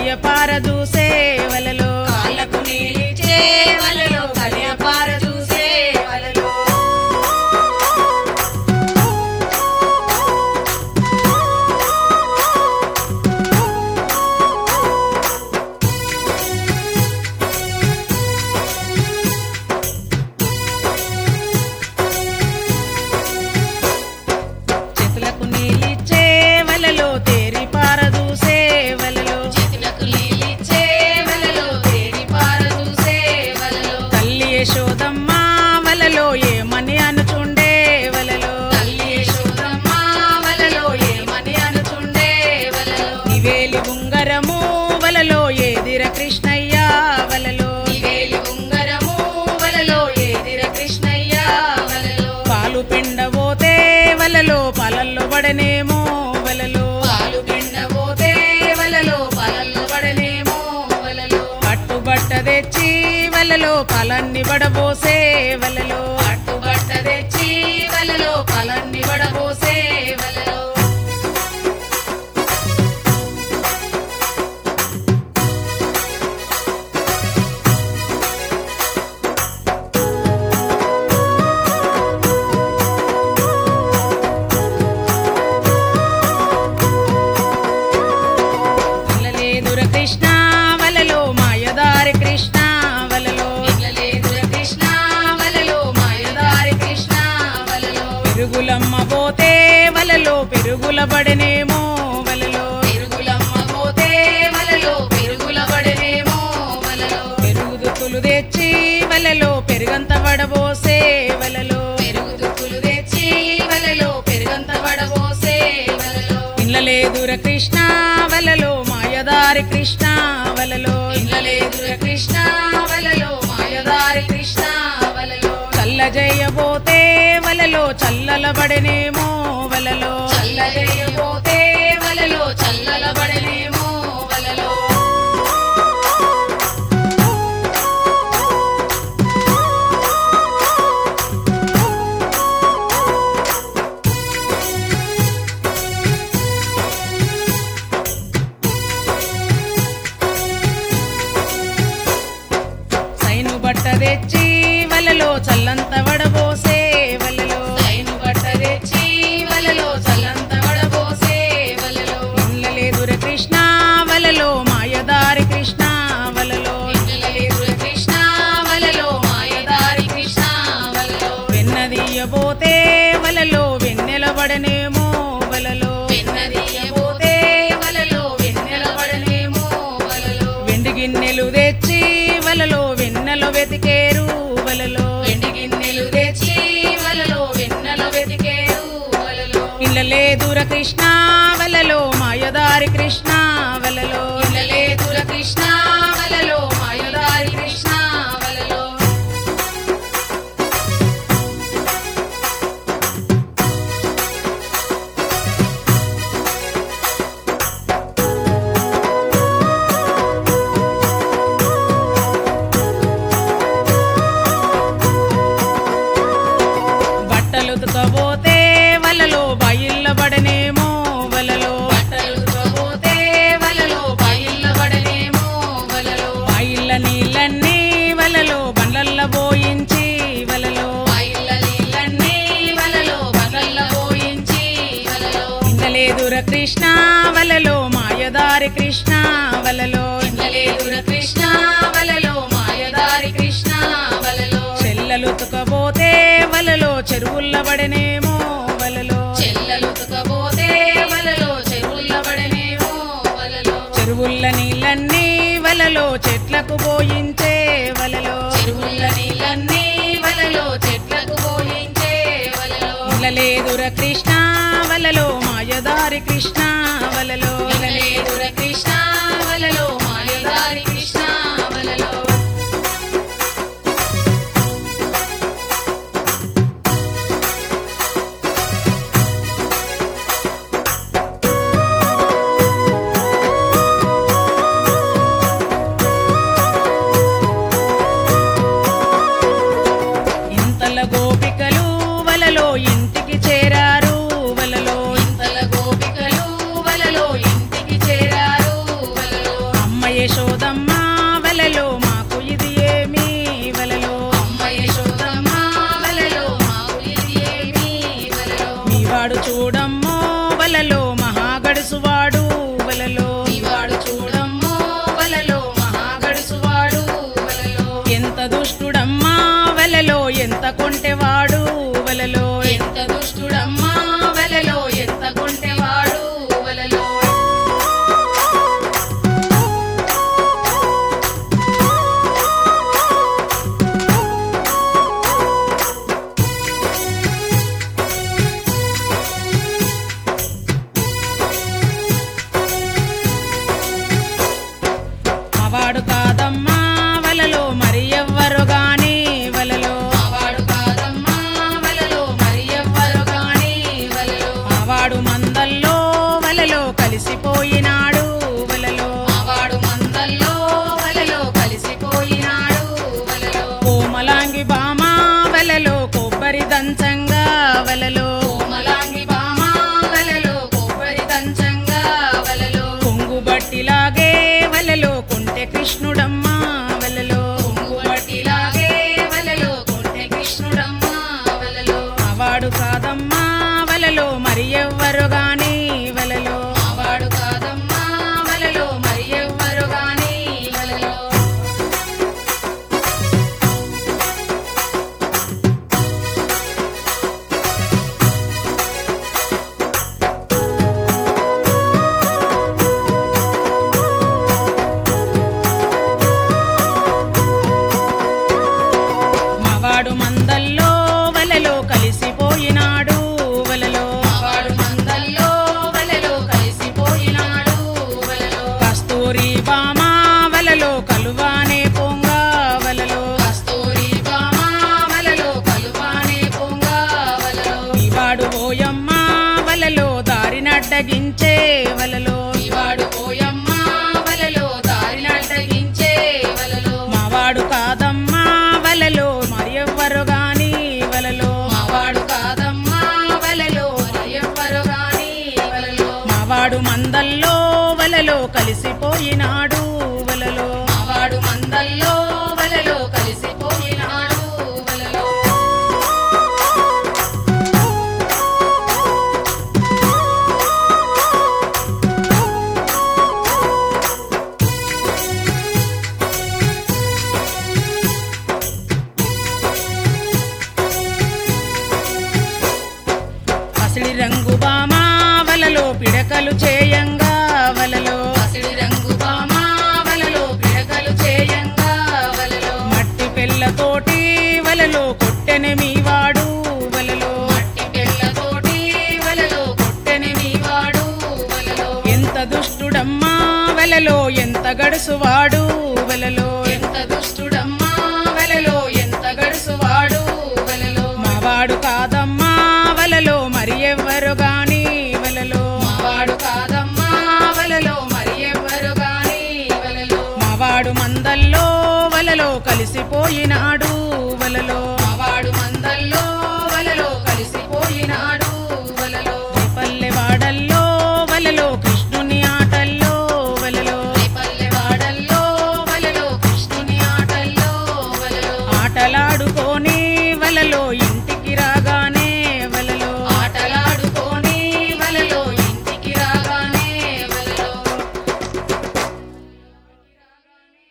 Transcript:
కలియ పారదూసే వలలో కాళ్ళకు నీలిచ్చే వలలో కలియ పార చూసే వలలో చేతులకు నీలిచ్చే వలలో తేరి పారదూసే వలలో చేతులకు నీలిచ్చే వలలో తేరి పార చూసే వలలో తల్లి యశోదమ్మ వలలో ఏమని అనుచుండే వలలో తల్లి యశోదమ్మ వలలో ఏమని అనుచుండే వలలో నివేలి ఉంగరము వలలో ఏదిర కృష్ణయ్య వలలో నివేలి ఉంగరము వలలో ఏదిర కృష్ణయ్య వలలో పాలు పిండబోతే వలలో పాలల్లో పడనేమో వలలో పాలు పిండబోతే వలలో పాలల్లో పడనేమో వలలో పట్టుబట్ట తెచ్చి వలలో పాలన్ని పడబోసే వలలో పట్టుబట్ట తెచ్చి వలలో పాలన్ని పడబోసే వలలో పిల్లలేదుర కృష్ణ వలలో మాయదారి కృష్ణ వలలో పిల్లలేదుర కృష్ణ వలలో మాయదారి కృష్ణ వలలో పెరుగులమ్మ పోతే వలలో పెరుగుల పడనేమో వలలో పెరుగులమ్మ పోతే వలలో పెరుగుల పడనేమో వలలో పెరుగు దుక్కులు తెచ్చి వలలో పెరుగంత పడబోసే వలలో పెరుగు దుక్కులు తెచ్చి వలలో పెరుగంత పడబోసే వలలో పిల్లలేదుర కృష్ణ వలలో మాయదారి కృష్ణ వలలో పిల్లలేదుర కృష్ణ వలలో మాయదారి కృష్ణ వలలో చల్ల జయబోతే వలలో చల్లల పడనేమో వలలో చల్లజేయబోతే వలలో చల్లల పడనేమో వలలో సైను బట్ట తెచ్చి వలలో చల్లంత వడబోసే వలలో సైను బట్ట తెచ్చి వలలో చల్లంత వడబోసే వలలో పిల్లలేదుర కృష్ణ వలలో మాయదారి కృష్ణ వలలో పిల్లలేదుర కృష్ణ వలలో మాయదారి కృష్ణ వలలో వెన్నదీయబోతే వలలో వెన్నెల పడనేమో వలలో వెన్నదీయబోతే వలలో వెన్నెల పడనేమో వలలో వెండి గిన్నెలు తెచ్చి వలలో వెన్నెల వెతికేరు వలలో వెండి గిన్నెలు తెచ్చి వలలో వెన్నెల వెతికేరు వలలో పిల్లలేదుర కృష్ణ వలలో మాయదారి కృష్ణ వలలో పిల్లలేదుర కృష్ణ వలలో మాయదారి కృష్ణ వలలో బట్టలు ఉతకబోతే వలలో బయిల్ల పడనేమో వలలో బట్టలు ఉతకబోతే వలలో బయళ్ళ పడనేమో వలలో బయిల్ల నీళ్ళన్నీ వలలో బండ్లల్ల పోయించి వలలో బయళ్ళ నీళ్ళన్నీ వలలో బగళ్ళ పోయించి వలలో పిల్లలేదుర కృష్ణ వలలో మాయదారి కృష్ణ వలలో పిల్లలేదుర కృష్ణ వలలో మాయదారి కృష్ణ వలలో చెల్లలు ఉతకబోతే వలలో చెరువుల్ల పడనేమో వలలో చెల్లలు ఉతకబోతే వలలో చెరువుల పడనేమో వలలో చెరువుల్ల నీళ్ళన్నీ వలలో చెట్లకు పోయించే వలలో చెరువుల నీళ్ళన్నీ వలలో చెట్లకు పోయించే వలలో పిల్లలేదుర కృష్ణ వలలో మాయదారి కృష్ణ వలలో పిల్లలేదుర కృష్ణ వలలో మాయదారి కృష్ణ వలలో ఇంతల గోపికలు వలలో ఇంటికి చేరారు వలలో ఇంతల గోపికలు వలలో కలిసిపోయినాడు వలలో మావాడు మందల్లో వలలో కలిసిపోయినాడు వలలో కోమలాంగి బామ వలలో కొబ్బరి దంచంగా వలలో కోమలాంగి బామ వలలో కొబ్బరి దంచంగా వలలో కొంగు బట్టిలాగే వలలో కొంటె కృష్ణుడమ్మ వలలో కొంగు బట్టిలాగే వలలో కొంటె కృష్ణుడమ్మ వలలో మావాడు కాదమ్మా వలలో మరి ఎవ్వరు గాని వలలో మావాడు కాదమ్మా వలలో మరి ఎవ్వరు గాని వలలో మావాడు మందల్లో వలలో కలిసిపోయినాడు వలలో మావాడు మందల్లో వలలో కలిసిపోయినాడు వలలో కస్తూరి బామ వలలో కలువానే పొంగ వలలో కస్తూరి బామ వలలో కలువానే పొంగ వలలో ఇవాడు ఓయమ్మ వలలో దారినడ్డగించే వలలో ఇవాడు పోయమ్మ వలలో దారినడ్డగించే వలలో మావాడు కాదమ్మా వలలో మరి ఎవ్వరు గాని వలలో మావాడు కాదమ్మా వలలో మరి ఎవ్వరు గాని వలలో మావాడు మందల్లో వలలో కలిసిపోయినాడు వలలో మావాడు మందల్లో వలలో కలిసిపోయినాడు వలలో అసలి రంగు బామ వలలో పిడకలు చేయంగా వలలో పసిడి రంగు బామ వలలో పిడకలు చేయంగా వలలో మట్టి పెళ్ళతోటి వలలో కొట్టెని మీ వాడు వలలో మట్టి పిల్లతోటి వలలో కొట్టెని మీవాడు వలలో ఎంత దుష్టుడమ్మా వలలో ఎంత గడుసువాడు వలలో ఎంత దుష్టుడమ్మా వలలో ఎంత గడుసువాడు వలలో మావాడు కాదమ్మా వలలో మరి ఎవ్వరు గాని వలలో మావాడు కాదమ్మా వలలో మరి ఎవ్వరు గాని వలలో మావాడు మందల్లో వలలో కలిసిపోయినాడు